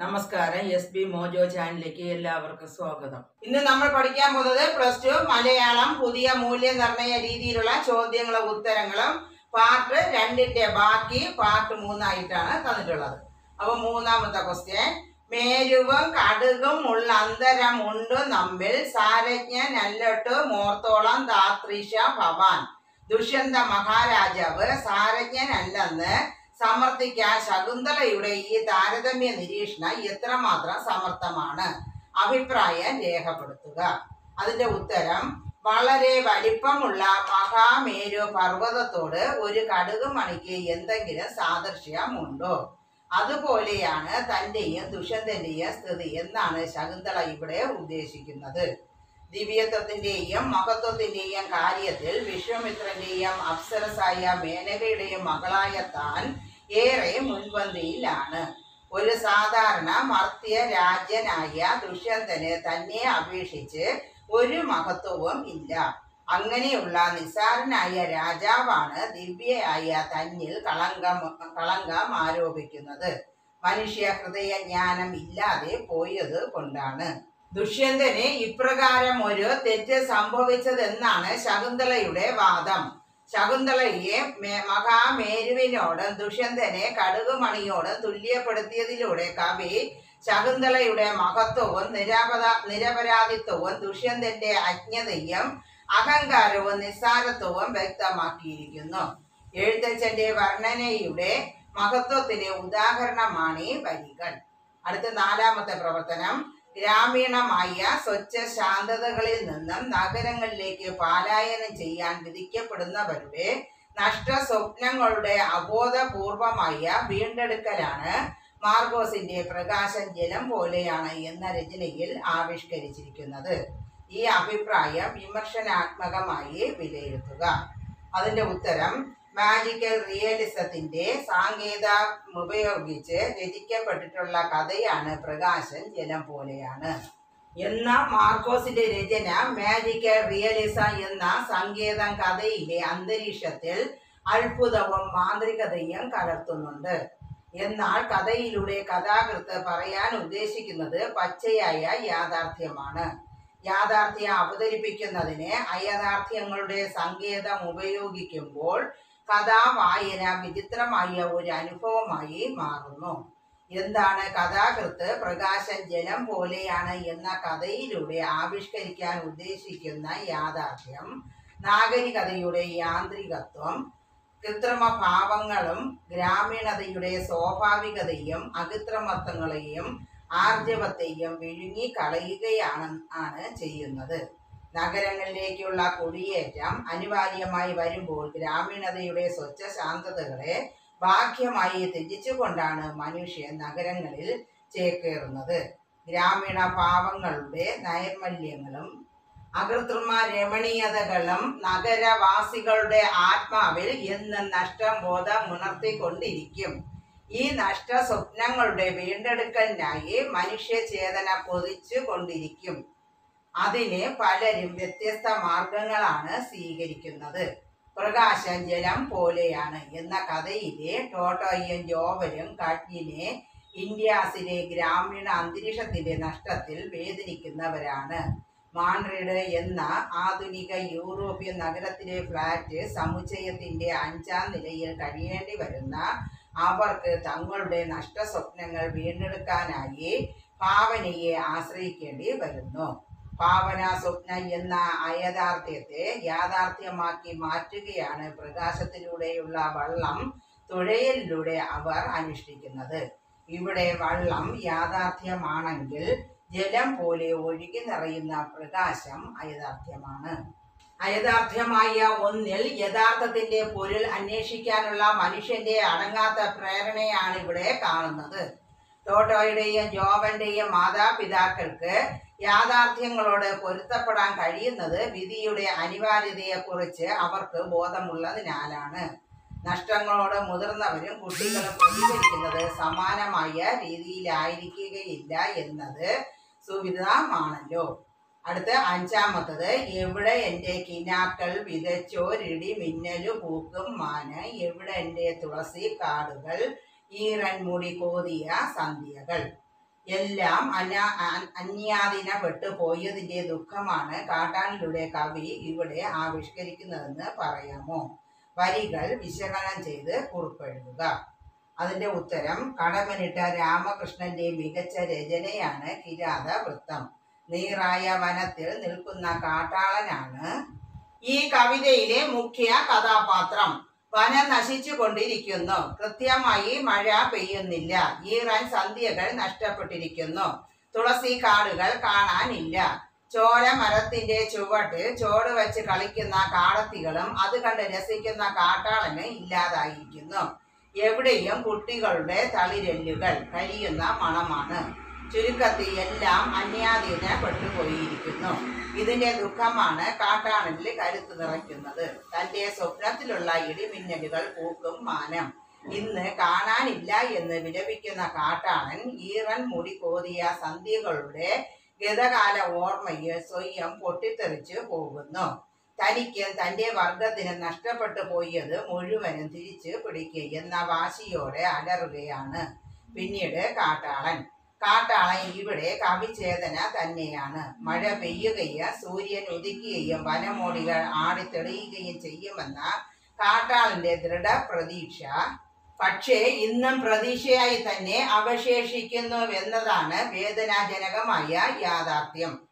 നമസ്കാരം S B mojo ചാനലിലേക്ക് എല്ലാവർക്കും സ്വാഗതം ഇന്ന് നമ്മൾ പഠിക്കാൻ പോകുന്നത് പ്ലസ് ടു മലയാളം പുതിയ മൂല്യനിർണയ രീതിയിലുള്ള ചോദ്യങ്ങളും ഉത്തരങ്ങളും പാർട്ട് രണ്ടിന്റെ ബാക്കി പാർട്ട് മൂന്നായിട്ടാണ് തന്നിട്ടുള്ളത് അപ്പൊ മൂന്നാമത്തെ ക്വസ്റ്റ്യൻ മേരുവും കടുകും ഉള്ള അന്തരം ഉണ്ട് നമ്മിൽ സാരജ്ഞ നല്ലൊട്ട് മോർത്തോളം ദാത്രിഷ ഭവാൻ ദുഷ്യന്ത മഹാരാജാവ് സാരജ്ഞനല്ലെന്ന് സമർത്ഥിക്കാൻ ശകുന്തളയുടെ ഈ താരതമ്യ നിരീക്ഷണം എത്രമാത്രം സമർത്ഥമാണ് അഭിപ്രായം രേഖപ്പെടുത്തുക അതിന്റെ ഉത്തരം വളരെ വലിപ്പമുള്ള മഹാമേരു പർവ്വതത്തോട് ഒരു കടുക് മണിക്ക് എന്തെങ്കിലും സാദൃശ്യമുണ്ടോ അതുപോലെയാണ് തന്റെയും ദുഷ്യന്തന്റെയും സ്ഥിതി എന്നാണ് ശകുന്തള ഇവിടെ ഉദ്ദേശിക്കുന്നത് ദിവ്യത്വത്തിന്റെയും മഹത്വത്തിന്റെയും കാര്യത്തിൽ വിശ്വമിത്രന്റെയും അപ്സരസായ മേനകയുടെയും മകളായ താൻ ഏറെ മുൻപന്തിയിലാണ് ഒരു സാധാരണ മർത്യ രാജ്യനായ ദുഷ്യന്തന് തന്നെ അപേക്ഷിച്ച് ഒരു മഹത്വവും ഇല്ല അങ്ങനെയുള്ള നിസാരനായ രാജാവാണ് ദിവ്യയായ തന്നിൽ കളങ്കം കളങ്കം ആരോപിക്കുന്നത് മനുഷ്യ ഹൃദയ ജ്ഞാനം ഇല്ലാതെ പോയത് കൊണ്ടാണ് ദുഷ്യന്തന് ഇപ്രകാരം ഒരു തെറ്റ് സംഭവിച്ചതെന്നാണ് ശകുന്തളയുടെ വാദം ശകുന്തളയെ മേ- മഹാമേരുവിനോടും ദുഷ്യന്തനെ കടുകുമണിയോടും തുല്യപ്പെടുത്തിയതിലൂടെ കവി ശകുന്തളയുടെ മഹത്വവും നിരപരാ നിരപരാധിത്വവും ദുഷ്യന്തന്റെ അജ്ഞതയും അഹങ്കാരവും നിസ്സാരത്വവും വ്യക്തമാക്കിയിരിക്കുന്നു എഴുത്തച്ഛന്റെ വർണ്ണനയുടെ മഹത്വത്തിന് ഉദാഹരണമാണ് ഈ വരികൾ അടുത്ത നാലാമത്തെ പ്രവർത്തനം ഗ്രാമീണമായ സ്വച്ഛ ശാന്തതകളിൽ നിന്നും നഗരങ്ങളിലേക്ക് പലായനം ചെയ്യാൻ വിധിക്കപ്പെടുന്നവരുടെ നഷ്ട സ്വപ്നങ്ങളുടെ അബോധപൂർവമായ വീണ്ടെടുക്കലാണ് മാർഗോസിന്റെ പ്രകാശം ജലം പോലെയാണ് എന്ന രചനയിൽ ആവിഷ്കരിച്ചിരിക്കുന്നത് ഈ അഭിപ്രായം വിമർശനാത്മകമായി വിലയിരുത്തുക അതിന്റെ ഉത്തരം മാജിക്കൽ റിയലിസത്തിന്റെ സാങ്കേതം ഉപയോഗിച്ച് രചിക്കപ്പെട്ടിട്ടുള്ള കഥയാണ് പ്രകാശം ജലം പോലെയാണ് എന്ന മാർക്കോസിന്റെ രചന മാജിക്കൽ റിയലിസം എന്ന സങ്കേതം കഥയിലെ അന്തരീക്ഷത്തിൽ അത്ഭുതവും മാന്ത്രികതയും കലർത്തുന്നുണ്ട് എന്നാൽ കഥയിലൂടെ കഥാകൃത്ത് പറയാൻ ഉദ്ദേശിക്കുന്നത് പച്ചയായ യാഥാർത്ഥ്യമാണ് യാഥാർത്ഥ്യം അവതരിപ്പിക്കുന്നതിന് അയഥാർത്ഥ്യങ്ങളുടെ സങ്കേതം ഉപയോഗിക്കുമ്പോൾ കഥാവായന വിചിത്രമായ ഒരു അനുഭവമായി മാറുന്നു എന്താണ് കഥാകൃത്ത് പ്രകാശം ജലം പോലെയാണ് എന്ന കഥയിലൂടെ ആവിഷ്കരിക്കാൻ ഉദ്ദേശിക്കുന്ന യാഥാർത്ഥ്യം നാഗരികതയുടെ യാന്ത്രികത്വം കൃത്രിമ ഭാവങ്ങളും ഗ്രാമീണതയുടെ സ്വാഭാവികതയും അകൃത്രിമത്വങ്ങളെയും ആർജവത്തെയും വിഴുങ്ങി കളയുകയാണ് ആണ് ചെയ്യുന്നത് നഗരങ്ങളിലേക്കുള്ള കുടിയേറ്റം അനിവാര്യമായി വരുമ്പോൾ ഗ്രാമീണതയുടെ സ്വച്ഛ ശാന്തതകളെ ബാഹ്യമായി ത്യജിച്ചുകൊണ്ടാണ് മനുഷ്യൻ നഗരങ്ങളിൽ ചേക്കേറുന്നത് ഗ്രാമീണ പാവങ്ങളുടെ നൈർമല്യങ്ങളും അകൃത്രിമ രമണീയതകളും നഗരവാസികളുടെ ആത്മാവിൽ എന്നും നഷ്ടം ബോധം ഉണർത്തിക്കൊണ്ടിരിക്കും ഈ നഷ്ട സ്വപ്നങ്ങളുടെ വീണ്ടെടുക്കലിനായി മനുഷ്യചേതന കൊതിച്ചു കൊണ്ടിരിക്കും അതിന് പലരും വ്യത്യസ്ത മാർഗങ്ങളാണ് സ്വീകരിക്കുന്നത് പ്രകാശം ജലം പോലെയാണ് എന്ന കഥയിലെ ടോട്ടോയും ജോവലും കട്ജിനെ ഇന്ത്യാസിലെ ഗ്രാമീണ അന്തരീക്ഷത്തിന്റെ നഷ്ടത്തിൽ വേദനിക്കുന്നവരാണ് മാൻഡ്രിഡ് എന്ന ആധുനിക യൂറോപ്യൻ നഗരത്തിലെ ഫ്ലാറ്റ് സമുച്ചയത്തിന്റെ അഞ്ചാം നിലയിൽ കഴിയേണ്ടി വരുന്ന അവർക്ക് തങ്ങളുടെ നഷ്ടസ്വപ്നങ്ങൾ വീണ്ടെടുക്കാനായി ഭാവനയെ ആശ്രയിക്കേണ്ടി വരുന്നു ഭാവന സ്വപ്നം എന്ന അയഥാർത്ഥ്യത്തെ യാഥാർത്ഥ്യമാക്കി മാറ്റുകയാണ് പ്രകാശത്തിലൂടെയുള്ള വള്ളം തുഴയലിലൂടെ അവർ അനുഷ്ഠിക്കുന്നത് ഇവിടെ വള്ളം യാഥാർത്ഥ്യമാണെങ്കിൽ ജലം പോലെ ഒഴുകി നിറയുന്ന പ്രകാശം അയഥാർത്ഥ്യമാണ് അയഥാർത്ഥ്യമായ ഒന്നിൽ യഥാർത്ഥത്തിന്റെ പൊരുൾ അന്വേഷിക്കാനുള്ള മനുഷ്യന്റെ അടങ്ങാത്ത പ്രേരണയാണ് ഇവിടെ കാണുന്നത് ടോട്ടോയുടെയും ജോവന്റെയും മാതാപിതാക്കൾക്ക് യാഥാർത്ഥ്യങ്ങളോട് പൊരുത്തപ്പെടാൻ കഴിയുന്നത് വിധിയുടെ അനിവാര്യതയെക്കുറിച്ച് അവർക്ക് ബോധമുള്ളതിനാലാണ് നഷ്ടങ്ങളോട് മുതിർന്നവരും കുട്ടികളും പ്രതികരിക്കുന്നത് സമാനമായ രീതിയിലായിരിക്കുകയില്ല എന്നത് സുവിധമാണല്ലോ അടുത്ത അഞ്ചാമത്തത് എവിടെ എൻ്റെ കിനാക്കൾ വിതച്ചോരിടി മിന്നലു പൂക്കും മാന് എവിടെ എൻ്റെ തുളസി കാടുകൾ ഈറൻ മുടി കോതിയ സന്ധ്യകൾ എല്ലാം അനാ അ- അന്യാധീനപ്പെട്ടു പോയതിന്റെ ദുഃഖമാണ് കാട്ടാനിലൂടെ കവി ഇവിടെ ആവിഷ്കരിക്കുന്നതെന്ന് പറയാമോ വരികൾ വിശകലനം ചെയ്ത് കുറിപ്പെഴുതുക അതിന്റെ ഉത്തരം കടമനിട്ട രാമകൃഷ്ണന്റെ മികച്ച രചനയാണ് കിരാത വൃത്തം നീറായ വനത്തിൽ നിൽക്കുന്ന കാട്ടാളനാണ് ഈ കവിതയിലെ മുഖ്യ കഥാപാത്രം വനം നശിച്ചു കൊണ്ടിരിക്കുന്നു കൃത്യമായി മഴ പെയ്യുന്നില്ല ഈറൻ സന്ധ്യകൾ നഷ്ടപ്പെട്ടിരിക്കുന്നു തുളസി കാടുകൾ കാണാനില്ല ചോര മരത്തിന്റെ ചുവട്ട് ചോട് വെച്ച് കളിക്കുന്ന കാടത്തികളും അത് കണ്ട് രസിക്കുന്ന കാട്ടാളന് ഇല്ലാതായിരിക്കുന്നു എവിടെയും കുട്ടികളുടെ തളിരെല്ലുകൾ കരിയുന്ന മണമാണ് ചുരുക്കത്തിൽ എല്ലാം അന്യാധീനപ്പെട്ടു പോയിരിക്കുന്നു ഇതിന്റെ ദുഃഖമാണ് കാട്ടാളനിൽ കരുത്ത് നിറയ്ക്കുന്നത് തന്റെ സ്വപ്നത്തിലുള്ള ഇടിമിന്നലുകൾ പൂക്കും മാനം ഇന്ന് കാണാനില്ല എന്ന് വിലപിക്കുന്ന കാട്ടാളൻ ഈറൻ മുടി കോതിയ സന്ധ്യകളുടെ ഗതകാല ഓർമ്മയിൽ സ്വയം പൊട്ടിത്തെറിച്ച് പോകുന്നു തനിക്ക് തന്റെ വർഗത്തിന് നഷ്ടപ്പെട്ടു പോയത് മുഴുവനും തിരിച്ച് പിടിക്കുക എന്ന വാശിയോടെ അലറുകയാണ് പിന്നീട് കാട്ടാളൻ കാട്ടാളൻ ഇവിടെ കവിചേതന തന്നെയാണ് മഴ പെയ്യുകയും സൂര്യൻ ഉദിക്കുകയും വനമോടികൾ ആടിത്തെളിയുകയും ചെയ്യുമെന്ന കാട്ടാളന്റെ ദൃഢപ്രതീക്ഷ പക്ഷേ ഇന്നും പ്രതീക്ഷയായി തന്നെ അവശേഷിക്കുന്നുവെന്നതാണ് വേദനാജനകമായ യാഥാർത്ഥ്യം